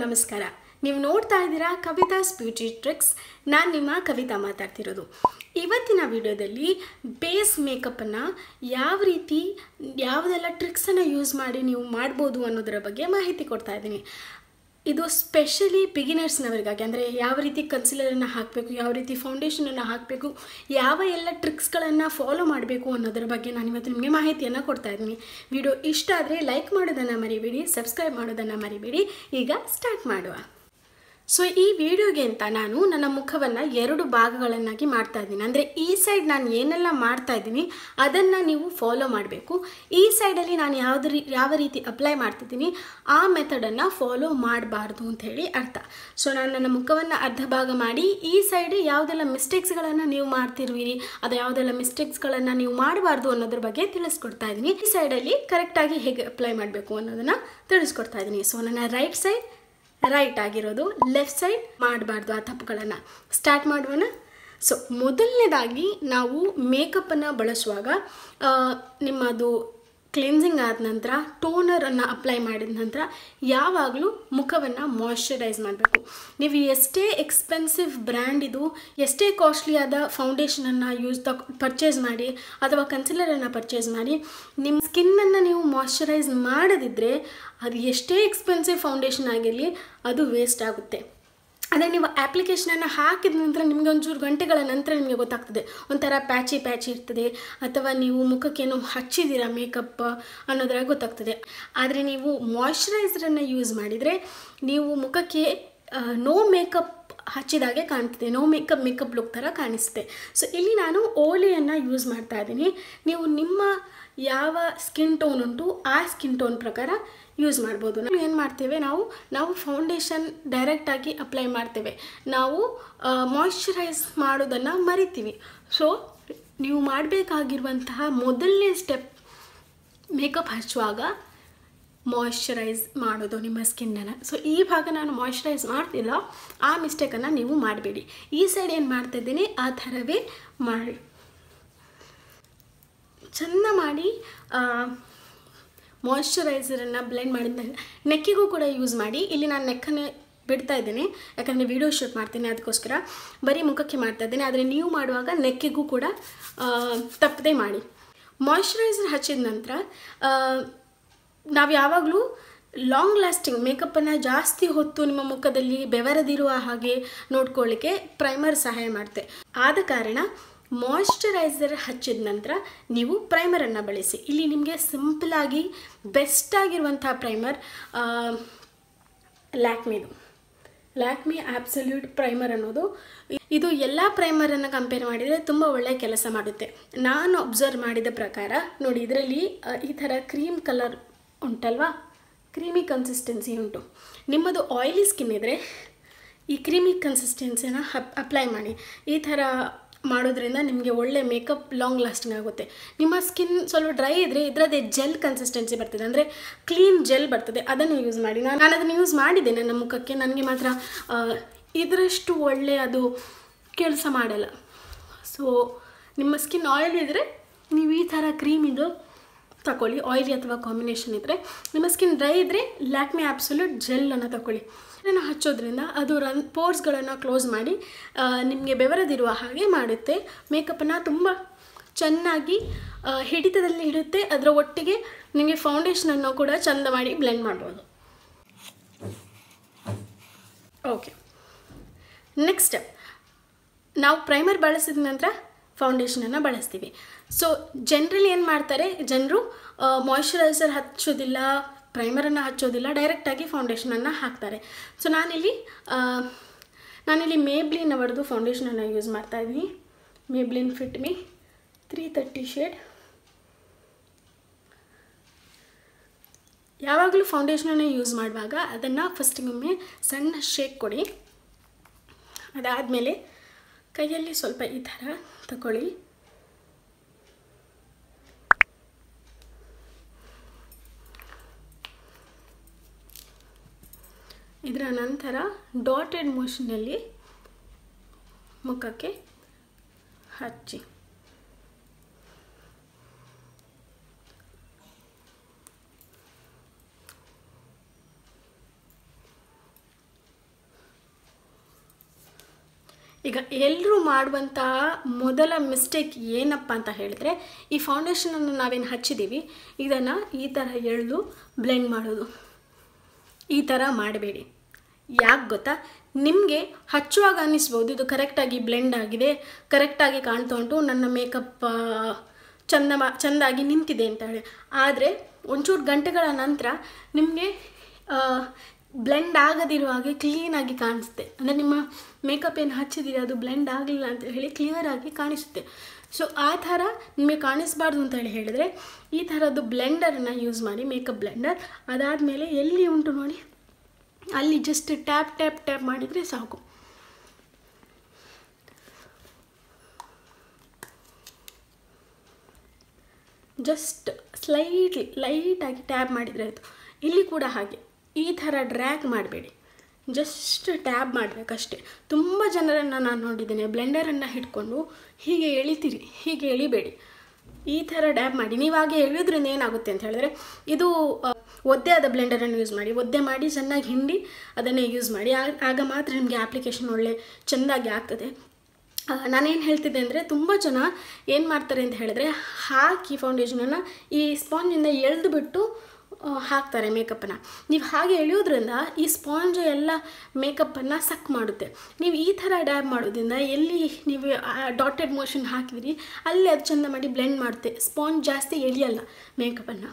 ನಮಸ್ಕಾರ ನೀವು ನೋಡ್ತಾ ಇದ್ದೀರಾ ಕವಿತಾಸ್ ಬ್ಯೂಟಿ ಟ್ರಿಕ್ಸ್ ನಾನು ನಿಮ್ಮ ಕವಿತಾ ಮಾತಾಡ್ತಿರೋದು ಇವತ್ತಿನ ವಿಡಿಯೋದಲ್ಲಿ ಬೇಸ್ ಮೇಕಪ್ಪನ್ನು ಯಾವ ರೀತಿ ಯಾವುದೆಲ್ಲ ಟ್ರಿಕ್ಸನ್ನು ಯೂಸ್ ಮಾಡಿ ನೀವು ಮಾಡ್ಬೋದು ಅನ್ನೋದರ ಬಗ್ಗೆ ಮಾಹಿತಿ ಕೊಡ್ತಾ ಇದ್ದೀನಿ ಇದು ಸ್ಪೆಷಲಿ ಬಿಗಿನರ್ಸ್ನವರಿಗಾಗಿ ಅಂದರೆ ಯಾವ ರೀತಿ ಕನ್ಸಿಲರನ್ನು ಹಾಕಬೇಕು ಯಾವ ರೀತಿ ಫೌಂಡೇಶನನ್ನು ಹಾಕಬೇಕು ಯಾವ ಎಲ್ಲ ಟ್ರಿಕ್ಸ್ಗಳನ್ನು ಫಾಲೋ ಮಾಡಬೇಕು ಅನ್ನೋದರ ಬಗ್ಗೆ ನಾನು ಇವತ್ತು ನಿಮಗೆ ಮಾಹಿತಿಯನ್ನು ಕೊಡ್ತಾ ಇದ್ದೀನಿ ವಿಡಿಯೋ ಇಷ್ಟ ಆದರೆ ಲೈಕ್ ಮಾಡೋದನ್ನು ಮರಿಬೇಡಿ ಸಬ್ಸ್ಕ್ರೈಬ್ ಮಾಡೋದನ್ನು ಮರಿಬೇಡಿ ಈಗ ಸ್ಟಾರ್ಟ್ ಮಾಡುವ ಸೊ ಈ ವಿಡಿಯೋಗೆ ಅಂತ ನಾನು ನನ್ನ ಮುಖವನ್ನು ಎರಡು ಭಾಗಗಳನ್ನಾಗಿ ಮಾಡ್ತಾ ಇದ್ದೀನಿ ಅಂದರೆ ಈ ಸೈಡ್ ನಾನು ಏನೆಲ್ಲ ಮಾಡ್ತಾ ಇದ್ದೀನಿ ಅದನ್ನು ನೀವು ಫಾಲೋ ಮಾಡಬೇಕು ಈ ಸೈಡಲ್ಲಿ ನಾನು ಯಾವ್ದು ರೀ ಯಾವ ರೀತಿ ಅಪ್ಲೈ ಮಾಡ್ತಿದ್ದೀನಿ ಆ ಮೆಥಡನ್ನು ಫಾಲೋ ಮಾಡಬಾರ್ದು ಅಂತ ಹೇಳಿ ಅರ್ಥ ಸೊ ನಾನು ನನ್ನ ಮುಖವನ್ನು ಅರ್ಧ ಭಾಗ ಮಾಡಿ ಈ ಸೈಡ್ ಯಾವುದೆಲ್ಲ ಮಿಸ್ಟೇಕ್ಸ್ಗಳನ್ನು ನೀವು ಮಾಡ್ತಿರುವಿರಿ ಅದು ಯಾವುದೆಲ್ಲ ಮಿಸ್ಟೇಕ್ಸ್ಗಳನ್ನು ನೀವು ಮಾಡಬಾರ್ದು ಅನ್ನೋದ್ರ ಬಗ್ಗೆ ತಿಳಿಸ್ಕೊಡ್ತಾ ಇದ್ದೀನಿ ಈ ಸೈಡಲ್ಲಿ ಕರೆಕ್ಟಾಗಿ ಹೇಗೆ ಅಪ್ಲೈ ಮಾಡಬೇಕು ಅನ್ನೋದನ್ನು ತಿಳಿಸ್ಕೊಡ್ತಾ ಇದ್ದೀನಿ ಸೊ ನನ್ನ ರೈಟ್ ಸೈಡ್ ರೈಟ್ ಆಗಿರೋದು ಲೆಫ್ಟ್ ಸೈಡ್ ಮಾಡಬಾರ್ದು ಆ ತಪ್ಪುಗಳನ್ನು ಸ್ಟಾರ್ಟ್ ಮಾಡುವನ ಸೊ ಮೊದಲನೇದಾಗಿ ನಾವು ಮೇಕಪ್ಪನ್ನು ಬಳಸುವಾಗ ಆ, ನಿಮ್ಮದು ಕ್ಲೆನ್ಸಿಂಗ್ ಆದ ನಂತರ ಟೋನರನ್ನು ಅಪ್ಲೈ ಮಾಡಿದ ನಂತರ ಯಾವಾಗಲೂ ಮುಖವನ್ನು ಮಾಯ್ಶ್ಚರೈಸ್ ಮಾಡಬೇಕು ನೀವು ಎಷ್ಟೇ ಎಕ್ಸ್ಪೆನ್ಸಿವ್ ಬ್ರ್ಯಾಂಡ್ ಇದು ಎಷ್ಟೇ ಕಾಸ್ಟ್ಲಿಯಾದ ಫೌಂಡೇಶನನ್ನು ಯೂಸ್ ತಕ್ ಪರ್ಚೇಸ್ ಮಾಡಿ ಅಥವಾ ಕನ್ಸಿಲರನ್ನು ಪರ್ಚೇಸ್ ಮಾಡಿ ನಿಮ್ಮ ಸ್ಕಿನ್ನನ್ನು ನೀವು ಮಾಯ್ಶ್ಚರೈಸ್ ಮಾಡದಿದ್ದರೆ ಅದು ಎಷ್ಟೇ ಎಕ್ಸ್ಪೆನ್ಸಿವ್ ಫೌಂಡೇಶನ್ ಆಗಿರಲಿ ಅದು ವೇಸ್ಟ್ ಆಗುತ್ತೆ ಅದೇ ನೀವು ಆ್ಯಪ್ಲಿಕೇಶನನ್ನು ಹಾಕಿದ ನಂತರ ನಿಮಗೆ ಒಂಚೂರು ಗಂಟೆಗಳ ನಂತರ ನಿಮಗೆ ಗೊತ್ತಾಗ್ತದೆ ಒಂಥರ ಪ್ಯಾಚಿ ಪ್ಯಾಚಿ ಇರ್ತದೆ ಅಥವಾ ನೀವು ಮುಖಕ್ಕೇನೋ ಹಚ್ಚಿದ್ದೀರಾ ಮೇಕಪ್ ಅನ್ನೋದ್ರಾಗ ಗೊತ್ತಾಗ್ತದೆ ಆದರೆ ನೀವು ಮಾಯ್ಶ್ಚರೈಸರನ್ನು ಯೂಸ್ ಮಾಡಿದರೆ ನೀವು ಮುಖಕ್ಕೆ ನೋ ಮೇಕಪ್ ಹಚ್ಚಿದಾಗೆ ಕಾಣ್ತದೆ ನೋ ಮೇಕಪ್ ಮೇಕಪ್ ಲುಕ್ ಥರ ಕಾಣಿಸುತ್ತೆ ಸೊ ಇಲ್ಲಿ ನಾನು ಓಲಿಯನ್ನು ಯೂಸ್ ಮಾಡ್ತಾ ಇದ್ದೀನಿ ನೀವು ನಿಮ್ಮ ಯಾವ ಸ್ಕಿನ್ ಟೋನ್ ಉಂಟು ಆ ಸ್ಕಿನ್ ಟೋನ್ ಪ್ರಕಾರ ಯೂಸ್ ಮಾಡ್ಬೋದು ನಾವು ಏನು ಮಾಡ್ತೇವೆ ನಾವು ನಾವು ಫೌಂಡೇಶನ್ ಡೈರೆಕ್ಟಾಗಿ ಅಪ್ಲೈ ಮಾಡ್ತೇವೆ ನಾವು ಮಾಯ್ಶ್ಚರೈಸ್ ಮಾಡೋದನ್ನು ಮರಿತೀವಿ ಸೊ ನೀವು ಮಾಡಬೇಕಾಗಿರುವಂತಹ ಮೊದಲನೇ ಸ್ಟೆಪ್ ಮೇಕಪ್ ಹಚ್ಚುವಾಗ ಮಾಯ್ಶ್ಚರೈಸ್ ಮಾಡೋದು ನಿಮ್ಮ ಸ್ಕಿನ್ನನ್ನು ಸೊ ಈ ಭಾಗ ನಾನು ಮಾಯ್ಶ್ಚರೈಸ್ ಮಾಡ್ತಿಲ್ಲ ಆ ಮಿಸ್ಟೇಕನ್ನು ನೀವು ಮಾಡಬೇಡಿ ಈ ಸೈಡ್ ಏನು ಮಾಡ್ತಿದ್ದೀನಿ ಆ ಥರವೇ ಮಾಡಿ ಚೆಂದ ಮಾಡಿ ಮಾಯ್ಶ್ಚರೈಸರನ್ನು ಬ್ಲೆಂಡ್ ಮಾಡಿದ ನೆಕ್ಕಿಗೂ ಕೂಡ ಯೂಸ್ ಮಾಡಿ ಇಲ್ಲಿ ನಾನು ನೆಕ್ಕನ್ನು ಬಿಡ್ತಾ ಇದ್ದೀನಿ ಯಾಕಂದರೆ ವಿಡಿಯೋ ಶೂಟ್ ಮಾಡ್ತೀನಿ ಅದಕ್ಕೋಸ್ಕರ ಬರೀ ಮುಖಕ್ಕೆ ಮಾಡ್ತಾ ಇದ್ದೀನಿ ಆದರೆ ನೀವು ಮಾಡುವಾಗ ನೆಕ್ಕಿಗೂ ಕೂಡ ತಪ್ಪದೆ ಮಾಡಿ ಮಾಯ್ಶ್ಚರೈಸರ್ ಹಚ್ಚಿದ ನಂತರ ನಾವು ಯಾವಾಗಲೂ ಲಾಂಗ್ ಲಾಸ್ಟಿಂಗ್ ಮೇಕಪ್ಪನ್ನು ಜಾಸ್ತಿ ಹೊತ್ತು ನಿಮ್ಮ ಮುಖದಲ್ಲಿ ಬೆವರದಿರುವ ಹಾಗೆ ನೋಡ್ಕೊಳ್ಳಿಕ್ಕೆ ಪ್ರೈಮರ್ ಸಹಾಯ ಮಾಡುತ್ತೆ ಆದ ಕಾರಣ ಮಾಯ್ಶ್ಚರೈಸರ್ ಹಚ್ಚಿದ ನಂತರ ನೀವು ಪ್ರೈಮರನ್ನು ಬಳಸಿ ಇಲ್ಲಿ ನಿಮಗೆ ಸಿಂಪಲಾಗಿ ಬೆಸ್ಟ್ ಆಗಿರುವಂಥ ಪ್ರೈಮರ್ ಲ್ಯಾಕ್ಮಿದು ಲ್ಯಾಕ್ಮಿ ಆಬ್ಸಲ್ಯೂಟ್ ಪ್ರೈಮರ್ ಅನ್ನೋದು ಇದು ಎಲ್ಲ ಪ್ರೈಮರನ್ನು ಕಂಪೇರ್ ಮಾಡಿದರೆ ತುಂಬ ಒಳ್ಳೆಯ ಕೆಲಸ ಮಾಡುತ್ತೆ ನಾನು ಅಬ್ಸರ್ವ್ ಮಾಡಿದ ಪ್ರಕಾರ ನೋಡಿ ಇದರಲ್ಲಿ ಈ ಥರ ಕ್ರೀಮ್ ಕಲರ್ ಉಂಟಲ್ವಾ ಕ್ರೀಮಿ ಕನ್ಸಿಸ್ಟೆನ್ಸಿ ಉಂಟು ನಿಮ್ಮದು ಆಯಿಲಿ ಸ್ಕಿನ್ ಇದ್ದರೆ ಈ ಕ್ರೀಮಿ ಕನ್ಸಿಸ್ಟೆನ್ಸಿನ ಹಪ್ ಅಪ್ಲೈ ಮಾಡಿ ಈ ಥರ ಮಾಡೋದ್ರಿಂದ ನಿಮಗೆ ಒಳ್ಳೆ ಮೇಕಪ್ ಲಾಂಗ್ ಲಾಸ್ಟಿಂಗ್ ಆಗುತ್ತೆ ನಿಮ್ಮ ಸ್ಕಿನ್ ಸ್ವಲ್ಪ ಡ್ರೈ ಇದ್ದರೆ ಇದರದ್ದೇ ಜೆಲ್ ಕನ್ಸಿಸ್ಟೆನ್ಸಿ ಬರ್ತದೆ ಅಂದರೆ ಕ್ಲೀನ್ ಜೆಲ್ ಬರ್ತದೆ ಅದನ್ನು ಯೂಸ್ ಮಾಡಿ ನಾನು ನಾನು ಅದನ್ನು ಯೂಸ್ ಮಾಡಿದ್ದೆ ನನ್ನ ಮುಖಕ್ಕೆ ನನಗೆ ಮಾತ್ರ ಆ, ಇದರಷ್ಟು ಒಳ್ಳೆ ಅದು ಕೆಲಸ ಮಾಡಲ್ಲ ಸೊ ನಿಮ್ಮ ಸ್ಕಿನ್ ಆಯಿಲ್ ಇದ್ದರೆ ನೀವು ಈ ಥರ ಕ್ರೀಮ್ ಇದು ತಗೊಳ್ಳಿ ಆಯಿಲಿ ಅಥವಾ ಕಾಂಬಿನೇಷನ್ ಇದ್ದರೆ ನಿಮ್ಮ ಸ್ಕಿನ್ ಡ್ರೈ ಇದ್ದರೆ ಲ್ಯಾಕ್ಮಿ ಆ್ಯಬ್ಸಲ್ಯೂಟ್ ಜೆಲ್ಲನ್ನು ತಗೊಳ್ಳಿ ಇದನ್ನು ಹಚ್ಚೋದ್ರಿಂದ ಅದು ರನ್ ಪೋರ್ಸ್ಗಳನ್ನು ಕ್ಲೋಸ್ ಮಾಡಿ ನಿಮಗೆ ಬೆವರದಿರುವ ಹಾಗೆ ಮಾಡುತ್ತೆ ಮೇಕಪ್ಪನ್ನು ತುಂಬ ಚೆನ್ನಾಗಿ ಆ, ಹಿಡಿತದಲ್ಲಿ ಇಡುತ್ತೆ ಅದರ ಒಟ್ಟಿಗೆ ನಿಮಗೆ ಫೌಂಡೇಶನನ್ನು ಕೂಡ ಚೆಂದ ಮಾಡಿ ಬ್ಲೆಂಡ್ ಮಾಡ್ಬೋದು ಓಕೆ ನೆಕ್ಸ್ಟ್ ಸ್ಟೆಪ್ ನಾವು ಪ್ರೈಮರ್ ಬಳಸಿದ ನಂತರ ಫೌಂಡೇಶನನ್ನು ಬಳಸ್ತೀವಿ ಸೊ ಜನರಲಿ ಏನು ಮಾಡ್ತಾರೆ ಜನರು ಮಾಯ್ಶ್ಚರೈಸರ್ ಹಚ್ಚೋದಿಲ್ಲ ಪ್ರೈಮರನ್ನು ಹಚ್ಚೋದಿಲ್ಲ ಡೈರೆಕ್ಟಾಗಿ ಫೌಂಡೇಶನನ್ನು ಹಾಕ್ತಾರೆ ಸೊ ನಾನಿಲ್ಲಿ ಆ, ನಾನಿಲ್ಲಿ ಮೇಬ್ಲಿನ್ ಅವರದು ಫೌಂಡೇಶನನ್ನು ಯೂಸ್ ಮಾಡ್ತಾ ಇದ್ದೀನಿ Maybelline fit me three thirty shade ಯಾವಾಗಲೂ ಫೌಂಡೇಶನನ್ನು ಯೂಸ್ ಮಾಡುವಾಗ ಅದನ್ನು ಫಸ್ಟಿಗೊಮ್ಮೆ ಸಣ್ಣ ಶೇಕ್ ಕೊಡಿ ಅದಾದಮೇಲೆ ಕೈಯಲ್ಲಿ ಸ್ವಲ್ಪ ಈ ಥರ ತಗೊಳ್ಳಿ ಇದರ ನಂತರ ಡಾಟೆಡ್ ಮೋಷನಲ್ಲಿ ಮುಖಕ್ಕೆ ಹಚ್ಚಿ ಈಗ ಎಲ್ಲರೂ ಮಾಡುವಂತಹ ಮೊದಲ ಮಿಸ್ಟೇಕ್ ಏನಪ್ಪ ಅಂತ ಹೇಳಿದ್ರೆ ಈ ಫೌಂಡೇಶನನ್ನು ನಾವೇನು ಹಚ್ಚಿದ್ದೀವಿ ಇದನ್ನು ಈ ಥರ ಎಳೆದು ಬ್ಲೆಂಡ್ ಮಾಡೋದು ಈ ಥರ ಮಾಡಬೇಡಿ ಯಾಕೆ ಗೊತ್ತಾ ನಿಮಗೆ ಹಚ್ಚುವಾಗ ಅನ್ನಿಸ್ಬೋದು ಇದು ಕರೆಕ್ಟಾಗಿ ಬ್ಲೆಂಡ್ ಆಗಿದೆ ಕರೆಕ್ಟಾಗಿ ಕಾಣ್ತಾ ಉಂಟು ನನ್ನ ಮೇಕಪ್ ಚಂದ ಮಾ ಚೆಂದಾಗಿ ನಿಂತಿದೆ ಅಂತ ಹೇಳಿ ಆದರೆ ಒಂಚೂರು ಗಂಟೆಗಳ ನಂತರ ನಿಮಗೆ ಬ್ಲೆಂಡ್ ಆಗದಿರುವ ಹಾಗೆ ಕ್ಲೀನಾಗಿ ಕಾಣಿಸುತ್ತೆ ಅಂದರೆ ನಿಮ್ಮ ಮೇಕಪ್ ಏನು ಹಚ್ಚಿದ್ದೀರಿ ಅದು ಬ್ಲೆಂಡ್ ಆಗಲಿಲ್ಲ ಅಂತ ಹೇಳಿ ಕ್ಲಿಯರಾಗಿ ಕಾಣಿಸುತ್ತೆ ಸೊ ಆ ಥರ ನಿಮಗೆ ಕಾಣಿಸ್ಬಾರ್ದು ಅಂತ ಹೇಳಿ ಹೇಳಿದರೆ ಈ ಥರದ್ದು ಬ್ಲೆಂಡರನ್ನು ಯೂಸ್ ಮಾಡಿ ಮೇಕಪ್ ಬ್ಲೆಂಡರ್ ಅದಾದಮೇಲೆ ಎಲ್ಲಿ ಉಂಟು ನೋಡಿ ಅಲ್ಲಿ ಜಸ್ಟ್ ಟ್ಯಾಪ್ ಟ್ಯಾಪ್ ಟ್ಯಾಪ್ ಮಾಡಿದರೆ ಸಾಕು ಜಸ್ಟ್ ಸ್ಲೈಟ್ಲಿ ಲೈಟಾಗಿ ಟ್ಯಾಪ್ ಮಾಡಿದರೆ ಆಯಿತು ಇಲ್ಲಿ ಕೂಡ ಹಾಗೆ ಈ ಥರ ಡ್ರ್ಯಾಗ್ ಮಾಡಬೇಡಿ ಜಸ್ಟ್ ಟ್ಯಾಬ್ ಮಾಡಬೇಕಷ್ಟೆ ತುಂಬ ಜನರನ್ನು ನಾನು ನೋಡಿದ್ದೇನೆ ಬ್ಲೆಂಡರನ್ನು ಹಿಡ್ಕೊಂಡು ಹೀಗೆ ಎಳಿತೀರಿ ಹೀಗೆ ಎಳಿಬೇಡಿ ಈ ಥರ ಡ್ಯಾಬ್ ಮಾಡಿ ನೀವು ಹಾಗೆ ಎಳೆಯೋದ್ರಿಂದ ಏನಾಗುತ್ತೆ ಅಂತ ಹೇಳಿದ್ರೆ ಇದು ಆ, ಒದ್ದೆ ಆದ ಬ್ಲೆಂಡರನ್ನು ಯೂಸ್ ಮಾಡಿ ಒದ್ದೆ ಮಾಡಿ ಚೆನ್ನಾಗಿ ಹಿಂಡಿ ಅದನ್ನೇ ಯೂಸ್ ಮಾಡಿ ಆ- ಆಗ ಮಾತ್ರ ನಿಮಗೆ ಆ್ಯಪ್ಲಿಕೇಶನ್ ಒಳ್ಳೆ ಚೆಂದಾಗಿ ಆಗ್ತದೆ ಆ, ನಾನೇನು ಹೇಳ್ತಿದ್ದೆ ಅಂದರೆ ತುಂಬ ಜನ ಏನು ಮಾಡ್ತಾರೆ ಅಂತ ಹೇಳಿದ್ರೆ ಹಾಕಿ ಫೌಂಡೇಶನನ್ನು ಈ ಸ್ಪಾಂಜಿಂದ ಎಳೆದು ಬಿಟ್ಟು ಆ, ಹಾಕ್ತಾರೆ ಮೇಕಪ್ಪನ್ನು ನೀವು ಹಾಗೆ ಎಳೆಯೋದ್ರಿಂದ ಈ ಸ್ಪಾಂಜ್ ಎಲ್ಲ ಮೇಕಪ್ಪನ್ನು ಸಕ್ ಮಾಡುತ್ತೆ ನೀವು ಈ ಥರ ಡ್ಯಾಬ್ ಮಾಡೋದ್ರಿಂದ ಎಲ್ಲಿ ನೀವು ಡಾಟೆಡ್ ಮೋಷನ್ ಹಾಕಿದ್ರಿ ಅಲ್ಲಿ ಅದು ಚೆಂದ ಮಾಡಿ ಬ್ಲೆಂಡ್ ಮಾಡುತ್ತೆ ಸ್ಪಾಂಜ್ ಜಾಸ್ತಿ ಎಳಿಯಲ್ಲ ಮೇಕಪ್ಪನ್ನು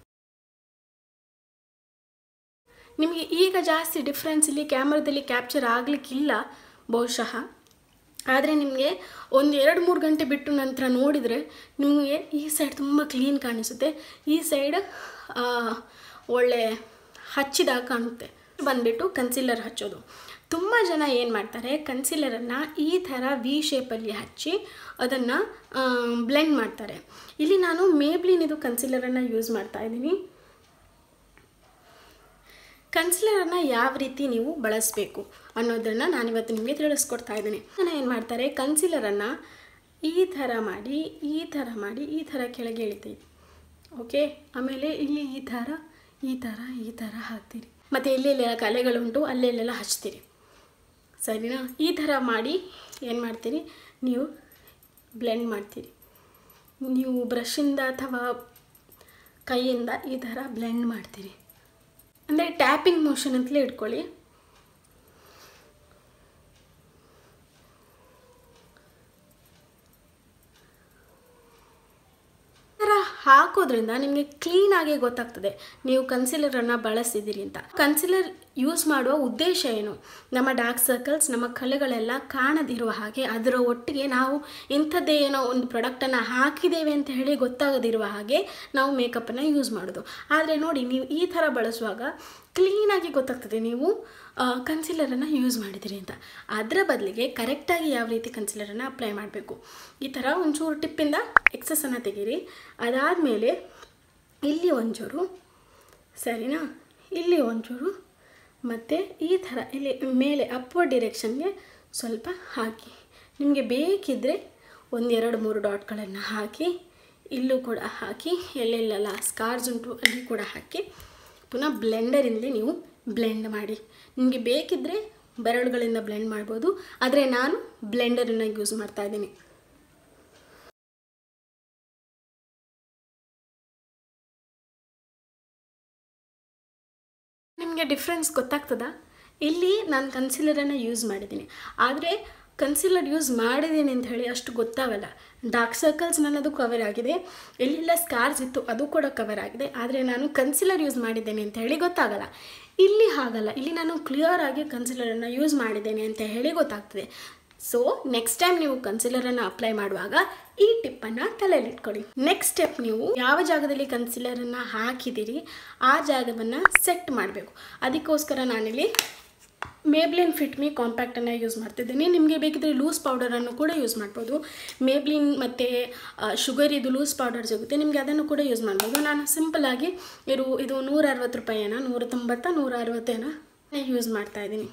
ನಿಮಗೆ ಈಗ ಜಾಸ್ತಿ ಡಿಫ್ರೆನ್ಸ್ ಇಲ್ಲಿ ಕ್ಯಾಮ್ರಾದಲ್ಲಿ ಕ್ಯಾಪ್ಚರ್ ಆಗಲಿಕ್ಕಿಲ್ಲ ಬಹುಶಃ ಆದರೆ ನಿಮಗೆ ಒಂದು ಎರಡು ಮೂರು ಗಂಟೆ ಬಿಟ್ಟು ನಂತರ ನೋಡಿದರೆ ನಿಮಗೆ ಈ ಸೈಡ್ ತುಂಬ ಕ್ಲೀನ್ ಕಾಣಿಸುತ್ತೆ ಈ ಸೈಡ್ ಒಳ್ಳೆ ಹಚ್ಚಿದಾಗ ಕಾಣುತ್ತೆ ಬಂದುಬಿಟ್ಟು ಕನ್ಸಿಲರ್ ಹಚ್ಚೋದು ತುಂಬ ಜನ ಏನು ಮಾಡ್ತಾರೆ ಕನ್ಸಿಲರನ್ನು ಈ ಥರ ವಿ ಶೇಪಲ್ಲಿ ಹಚ್ಚಿ ಅದನ್ನು ಬ್ಲೆಂಡ್ ಮಾಡ್ತಾರೆ ಇಲ್ಲಿ ನಾನು ಮೇಬ್ಲಿನ್ ಇದು ಕನ್ಸಿಲರನ್ನು ಯೂಸ್ ಮಾಡ್ತಾ ಇದ್ದೀನಿ ಕನ್ಸಿಲರನ್ನು ಯಾವ ರೀತಿ ನೀವು ಬಳಸಬೇಕು ಅನ್ನೋದನ್ನು ನಾನಿವತ್ತು ನಿಮಗೆ ತಿಳಿಸ್ಕೊಡ್ತಾ ಇದ್ದೀನಿ ನಾನು ಏನು ಮಾಡ್ತಾರೆ ಕನ್ಸಿಲರನ್ನು ಈ ಥರ ಮಾಡಿ ಈ ಥರ ಮಾಡಿ ಈ ಥರ ಕೆಳಗೆ ಇಳಿತೀವಿ ಓಕೆ ಆಮೇಲೆ ಇಲ್ಲಿ ಈ ಥರ ಈ ಥರ ಈ ಥರ ಹಾಕ್ತೀರಿ ಮತ್ತು ಎಲ್ಲೆಲ್ಲೆಲ್ಲ ಕಲೆಗಳುಂಟು ಅಲ್ಲೆಲ್ಲೆಲ್ಲ ಹಚ್ತೀರಿ ಸರಿನಾ ಈ ಥರ ಮಾಡಿ ಏನು ಮಾಡ್ತೀರಿ ನೀವು ಬ್ಲೆಂಡ್ ಮಾಡ್ತೀರಿ ನೀವು ಬ್ರಷಿಂದ ಅಥವಾ ಕೈಯಿಂದ ಈ ಥರ ಬ್ಲೆಂಡ್ ಮಾಡ್ತೀರಿ ಅಂದರೆ ಟ್ಯಾಪಿಂಗ್ ಮೋಷನ್ ಅಂತಲೇ ಇಟ್ಕೊಳ್ಳಿ ಥರ ಹಾಕೋದ್ರಿಂದ ನಿಮಗೆ ಕ್ಲೀನಾಗಿ ಗೊತ್ತಾಗ್ತದೆ ನೀವು ಕನ್ಸಿಲರನ್ನು ಬಳಸಿದ್ದೀರಿ ಅಂತ ಕನ್ಸಿಲರ್ ಯೂಸ್ ಮಾಡುವ ಉದ್ದೇಶ ಏನು ನಮ್ಮ ಡಾರ್ಕ್ ಸರ್ಕಲ್ಸ್ ನಮ್ಮ ಕಲೆಗಳೆಲ್ಲ ಕಾಣದಿರುವ ಹಾಗೆ ಅದರ ಒಟ್ಟಿಗೆ ನಾವು ಇಂಥದ್ದೇ ಏನೋ ಒಂದು ಪ್ರಾಡಕ್ಟನ್ನು ಹಾಕಿದ್ದೇವೆ ಅಂತ ಹೇಳಿ ಗೊತ್ತಾಗದಿರುವ ಹಾಗೆ ನಾವು ಮೇಕಪ್ಪನ್ನು ಯೂಸ್ ಮಾಡೋದು ಆದರೆ ನೋಡಿ ನೀವು ಈ ಥರ ಬಳಸುವಾಗ ಕ್ಲೀನಾಗಿ ಗೊತ್ತಾಗ್ತದೆ ನೀವು ಕನ್ಸಿಲರನ್ನು ಯೂಸ್ ಮಾಡಿದ್ದೀರಿ ಅಂತ ಅದರ ಬದಲಿಗೆ ಕರೆಕ್ಟಾಗಿ ಯಾವ ರೀತಿ ಕನ್ಸಿಲರನ್ನು ಅಪ್ಲೈ ಮಾಡಬೇಕು ಈ ಥರ ಒಂಚೂರು ಟಿಪ್ಪಿಂದ ಎಕ್ಸಸನ್ನು ತೆಗೀರಿ ಅದಾದಮೇಲೆ ಇಲ್ಲಿ ಒಂಚೂರು ಸರಿನಾ ಇಲ್ಲಿ ಒಂಚೂರು ಮತ್ತು ಈ ಥರ ಇಲ್ಲಿ ಮೇಲೆ ಅಪ್ವರ್ಡ್ ಡಿರೆಕ್ಷನ್ಗೆ ಸ್ವಲ್ಪ ಹಾಕಿ ನಿಮಗೆ ಬೇಕಿದ್ದರೆ ಒಂದೆರಡು ಮೂರು ಡಾಟ್ಗಳನ್ನು ಹಾಕಿ ಇಲ್ಲೂ ಕೂಡ ಹಾಕಿ ಎಲ್ಲೆಲ್ಲೆಲ್ಲ ಸ್ಕಾರ್ಸ್ ಉಂಟು ಅಲ್ಲಿ ಕೂಡ ಹಾಕಿ ಪುನಃ ಬ್ಲೆಂಡರಿಂದಲೇ ನೀವು ಬ್ಲೆಂಡ್ ಮಾಡಿ ನಿಮಗೆ ಬೇಕಿದ್ದರೆ ಬೆರಳುಗಳಿಂದ ಬ್ಲೆಂಡ್ ಮಾಡ್ಬೋದು ಆದರೆ ನಾನು ಬ್ಲೆಂಡರನ್ನು ಯೂಸ್ ಮಾಡ್ತಾ ಇದ್ದೀನಿ ನಿಮಗೆ ಡಿಫ್ರೆನ್ಸ್ ಗೊತ್ತಾಗ್ತದಾ ಇಲ್ಲಿ ನಾನು ಕನ್ಸಿಲರನ್ನು ಯೂಸ್ ಮಾಡಿದ್ದೀನಿ ಆದರೆ ಕನ್ಸಿಲರ್ ಯೂಸ್ ಮಾಡಿದ್ದೀನಿ ಅಂತ ಹೇಳಿ ಅಷ್ಟು ಗೊತ್ತಾಗಲ್ಲ ಡಾರ್ಕ್ ಸರ್ಕಲ್ಸ್ ನನ್ನದು ಕವರ್ ಆಗಿದೆ ಎಲ್ಲೆಲ್ಲ ಸ್ಕಾರ್ಸ್ ಇತ್ತು ಅದು ಕೂಡ ಕವರ್ ಆಗಿದೆ ಆದರೆ ನಾನು ಕನ್ಸಿಲರ್ ಯೂಸ್ ಮಾಡಿದ್ದೇನೆ ಅಂತ ಹೇಳಿ ಗೊತ್ತಾಗಲ್ಲ ಇಲ್ಲಿ ಹಾಗಲ್ಲ ಇಲ್ಲಿ ನಾನು ಕ್ಲಿಯರ್ ಆಗಿ ಕನ್ಸಿಲರನ್ನು ಯೂಸ್ ಮಾಡಿದ್ದೇನೆ ಅಂತ ಹೇಳಿ ಗೊತ್ತಾಗ್ತದೆ ಸೊ ನೆಕ್ಸ್ಟ್ ಟೈಮ್ ನೀವು ಕನ್ಸಿಲರನ್ನು ಅಪ್ಲೈ ಮಾಡುವಾಗ ಈ ಟಿಪ್ಪನ್ನು ತಲೆಯಲ್ಲಿಟ್ಕೊಳ್ಳಿ ನೆಕ್ಸ್ಟ್ ಸ್ಟೆಪ್ ನೀವು ಯಾವ ಜಾಗದಲ್ಲಿ ಕನ್ಸಿಲರನ್ನು ಹಾಕಿದ್ದೀರಿ ಆ ಜಾಗವನ್ನು ಸೆಟ್ ಮಾಡಬೇಕು ಅದಕ್ಕೋಸ್ಕರ ನಾನಿಲ್ಲಿ ಮೇಬ್ಲಿನ್ ಫಿಟ್ ಮೀ ಕಾಂಪ್ಯಾಕ್ಟನ್ನು ಯೂಸ್ ಮಾಡ್ತಿದ್ದೀನಿ ನಿಮಗೆ ಬೇಕಿದ್ರೆ ಲೂಸ್ ಪೌಡರನ್ನು ಕೂಡ ಯೂಸ್ ಮಾಡ್ಬೋದು ಮೇಬ್ಲಿನ್ ಮತ್ತು ಶುಗರ್ ಇದು ಲೂಸ್ ಪೌಡರ್ ಸಿಗುತ್ತೆ ನಿಮಗೆ ಅದನ್ನು ಕೂಡ ಯೂಸ್ ಮಾಡ್ಬೋದು ನಾನು ಸಿಂಪಲಾಗಿ ಇದು ಇದು ನೂರ ಅರವತ್ತು ರೂಪಾಯಿನ ನೂರ ತೊಂಬತ್ತ ನೂರ ಅರವತ್ತೇನ ಯೂಸ್ ಮಾಡ್ತಾ ಇದ್ದೀನಿ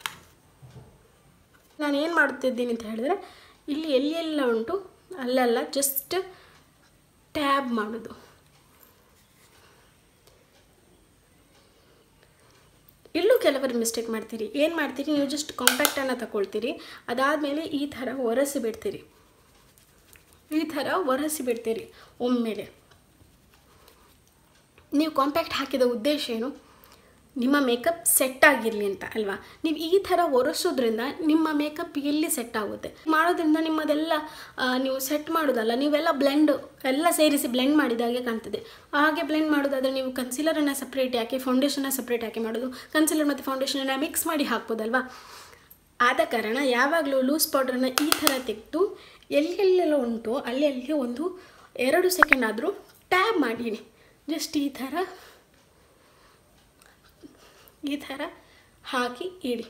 ನಾನು ಏನು ಮಾಡುತ್ತಿದ್ದೀನಿ ಅಂತ ಹೇಳಿದ್ರೆ ಇಲ್ಲಿ ಎಲ್ಲೆಲ್ಲ ಉಂಟು ಅಲ್ಲೆಲ್ಲ ಜಸ್ಟ್ ಟ್ಯಾಬ್ ಮಾಡೋದು ಇಲ್ಲೂ ಕೆಲವರು ಮಿಸ್ಟೇಕ್ ಮಾಡ್ತೀರಿ ಏನು ಮಾಡ್ತೀರಿ ನೀವು ಜಸ್ಟ್ ಕಾಂಪ್ಯಾಕ್ಟನ್ನು ತಗೊಳ್ತೀರಿ ಅದಾದಮೇಲೆ ಈ ಥರ ಒರೆಸಿ ಬಿಡ್ತೀರಿ ಈ ಥರ ಒರೆಸಿ ಬಿಡ್ತೀರಿ ಒಮ್ಮೆಲೆ ನೀವು ಕಾಂಪ್ಯಾಕ್ಟ್ ಹಾಕಿದ ಉದ್ದೇಶ ಏನು ನಿಮ್ಮ ಮೇಕಪ್ ಸೆಟ್ ಆಗಿರಲಿ ಅಂತ ಅಲ್ವಾ ನೀವು ಈ ಥರ ಒರೆಸೋದ್ರಿಂದ ನಿಮ್ಮ ಮೇಕಪ್ ಎಲ್ಲಿ ಸೆಟ್ ಆಗುತ್ತೆ ಮಾಡೋದ್ರಿಂದ ನಿಮ್ಮದೆಲ್ಲ ಆ, ನೀವು ಸೆಟ್ ಮಾಡೋದಲ್ಲ ನೀವೆಲ್ಲ ಬ್ಲೆಂಡ್ ಎಲ್ಲ ಸೇರಿಸಿ ಬ್ಲೆಂಡ್ ಮಾಡಿದಾಗೆ ಕಾಣ್ತದೆ ಹಾಗೆ ಬ್ಲೆಂಡ್ ಮಾಡೋದಾದರೆ ನೀವು ಕನ್ಸಿಲರನ್ನು ಸಪ್ರೇಟ್ ಹಾಕಿ ಫೌಂಡೇಶನ್ನ ಸಪ್ರೇಟ್ ಹಾಕಿ ಮಾಡೋದು ಕನ್ಸಿಲರ್ ಮತ್ತು ಫೌಂಡೇಶನನ್ನು ಮಿಕ್ಸ್ ಮಾಡಿ ಹಾಕ್ಬೋದಲ್ವಾ ಆದ ಕಾರಣ ಯಾವಾಗಲೂ ಲೂಸ್ ಪೌಡ್ರನ್ನ ಈ ಥರ ತೆಗೆದು ಎಲ್ಲೆಲ್ಲೆಲ್ಲ ಉಂಟು ಅಲ್ಲಿ ಅಲ್ಲಿ ಒಂದು ಎರಡು ಸೆಕೆಂಡ್ ಆದರೂ ಟ್ಯಾಬ್ ಮಾಡಿಡಿ ಜಸ್ಟ್ ಈ ಥರ ಈ ಥರ ಹಾಕಿ ಇಡಿ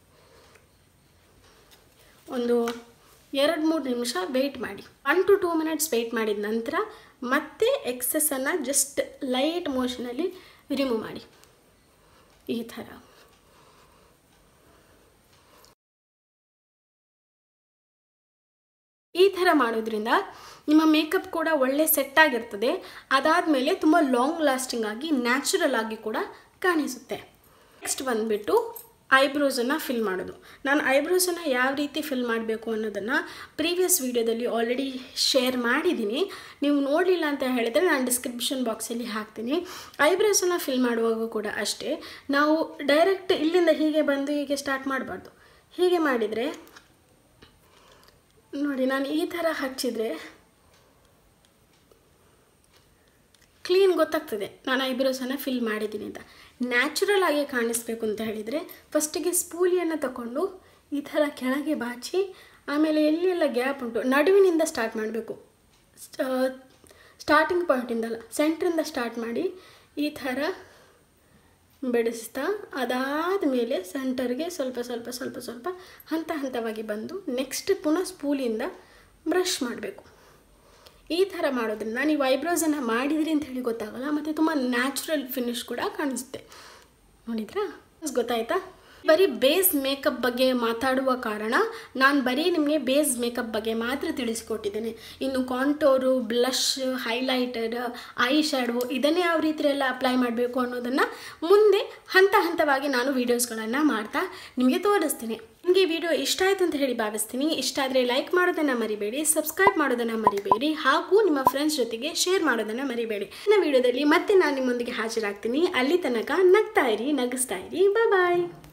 ಒಂದು ಎರಡು ಮೂರು ನಿಮಿಷ ವೆಯ್ಟ್ ಮಾಡಿ one to two minutes wait ಮಾಡಿದ ನಂತರ ಮತ್ತೆ ಎಕ್ಸೆಸನ್ನು ಜಸ್ಟ್ ಲೈಟ್ ಮೋಷನಲ್ಲಿ ರಿಮೂವ್ ಮಾಡಿ ಈ ಥರ ಈ ಥರ ಮಾಡೋದ್ರಿಂದ ನಿಮ್ಮ ಮೇಕಪ್ ಕೂಡ ಒಳ್ಳೆ ಸೆಟ್ ಆಗಿರ್ತದೆ ಅದಾದಮೇಲೆ ತುಂಬ ಲಾಂಗ್ ಲಾಸ್ಟಿಂಗ್ ಆಗಿ ನ್ಯಾಚುರಲ್ ಆಗಿ ಕೂಡ ಕಾಣಿಸುತ್ತೆ ನೆಕ್ಸ್ಟ್ ಬಂದುಬಿಟ್ಟು ಐಬ್ರೋಸನ್ನು ಫಿಲ್ ಮಾಡೋದು ನಾನು ಐಬ್ರೋಸನ್ನು ಯಾವ ರೀತಿ ಫಿಲ್ ಮಾಡಬೇಕು ಅನ್ನೋದನ್ನು ಪ್ರೀವಿಯಸ್ ವೀಡಿಯೋದಲ್ಲಿ ಆಲ್ರೆಡಿ ಶೇರ್ ಮಾಡಿದ್ದೀನಿ ನೀವು ನೋಡಲಿಲ್ಲ ಅಂತ ಹೇಳಿದರೆ ನಾನು ಡಿಸ್ಕ್ರಿಪ್ಷನ್ ಬಾಕ್ಸಲ್ಲಿ ಹಾಕ್ತೀನಿ ಐಬ್ರೋಸನ್ನು ಫಿಲ್ ಮಾಡುವಾಗ ಕೂಡ ಅಷ್ಟೇ ನಾವು ಡೈರೆಕ್ಟ್ ಇಲ್ಲಿಂದ ಹೀಗೆ ಬಂದು ಹೀಗೆ ಸ್ಟಾರ್ಟ್ ಮಾಡಬಾರ್ದು ಹೀಗೆ ಮಾಡಿದರೆ ನೋಡಿ ನಾನು ಈ ಥರ ಹಚ್ಚಿದರೆ ಕ್ಲೀನ್ ಗೊತ್ತಾಗ್ತದೆ ನಾನು ಐಬ್ರೋಸನ್ನು ಫಿಲ್ ಮಾಡಿದ್ದೀನಿ ಅಂತ ನ್ಯಾಚುರಲ್ ಆಗಿ ಕಾಣಿಸ್ಬೇಕು ಅಂತ ಹೇಳಿದರೆ ಫಸ್ಟಿಗೆ ಸ್ಪೂಲಿಯನ್ನು ತಗೊಂಡು ಈ ಥರ ಕೆಳಗೆ ಬಾಚಿ ಆಮೇಲೆ ಎಲ್ಲೆಲ್ಲ ಗ್ಯಾಪ್ ಉಂಟು ನಡುವಿನಿಂದ ಸ್ಟಾರ್ಟ್ ಮಾಡಬೇಕು ಸ್ಟಾರ್ಟಿಂಗ್ ಪಾಯಿಂಟಿಂದಲ್ಲ ಸೆಂಟ್ರಿಂದ ಸ್ಟಾರ್ಟ್ ಮಾಡಿ ಈ ಥರ ಬೆಳೆಸ್ತಾ ಅದಾದ ಮೇಲೆ ಸೆಂಟರ್ಗೆ ಸ್ವಲ್ಪ ಸ್ವಲ್ಪ ಸ್ವಲ್ಪ ಸ್ವಲ್ಪ ಹಂತ ಹಂತವಾಗಿ ಬಂದು ನೆಕ್ಸ್ಟ್ ಪುನಃ ಸ್ಪೂಲಿಂದ ಬ್ರಷ್ ಮಾಡಬೇಕು ಈ ಥರ ಮಾಡೋದ್ರಿಂದ ನೀವು ಐಬ್ರೋಸನ್ನು ಮಾಡಿದ್ರಿ ಅಂತ ಹೇಳಿ ಗೊತ್ತಾಗಲ್ಲ ಮತ್ತು ತುಂಬ ನ್ಯಾಚುರಲ್ ಫಿನಿಶ್ ಕೂಡ ಕಾಣಿಸುತ್ತೆ ನೋಡಿದ್ರಾ ಗೊತ್ತಾಯ್ತಾ ಬರೀ ಬೇಸ್ ಮೇಕಪ್ ಬಗ್ಗೆ ಮಾತಾಡುವ ಕಾರಣ ನಾನು ಬರೀ ನಿಮಗೆ ಬೇಸ್ ಮೇಕಪ್ ಬಗ್ಗೆ ಮಾತ್ರ ತಿಳಿಸ್ಕೊಟ್ಟಿದ್ದೇನೆ ಇನ್ನು contour blush highlighter eye shadow ಇದನ್ನೇ ಯಾವ ರೀತಿ ಎಲ್ಲ ಅಪ್ಲೈ ಮಾಡಬೇಕು ಅನ್ನೋದನ್ನು ಮುಂದೆ ಹಂತ ಹಂತವಾಗಿ ನಾನು ವೀಡಿಯೋಸ್ಗಳನ್ನು ಮಾಡ್ತಾ ನಿಮಗೆ ತೋರಿಸ್ತೀನಿ ನಿಮಗೆ ವಿಡಿಯೋ ಇಷ್ಟ ಆಯಿತು ಅಂತ ಹೇಳಿ ಭಾವಿಸ್ತೀನಿ ಇಷ್ಟ ಆದರೆ ಲೈಕ್ ಮಾಡೋದನ್ನು ಮರಿಬೇಡಿ ಸಬ್ಸ್ಕ್ರೈಬ್ ಮಾಡೋದನ್ನು ಮರಿಬೇಡಿ ಹಾಗೂ ನಿಮ್ಮ ಫ್ರೆಂಡ್ಸ್ ಜೊತೆಗೆ ಶೇರ್ ಮಾಡೋದನ್ನು ಮರಿಬೇಡಿ ನನ್ನ ವಿಡಿಯೋದಲ್ಲಿ ಮತ್ತೆ ನಾನು ನಿಮ್ಮೊಂದಿಗೆ ಹಾಜರಾಗ್ತೀನಿ ಅಲ್ಲಿ ತನಕ ನಗ್ತಾ ಇರಿ ನಗಿಸ್ತಾ ಇರಿ ಬಾಯ್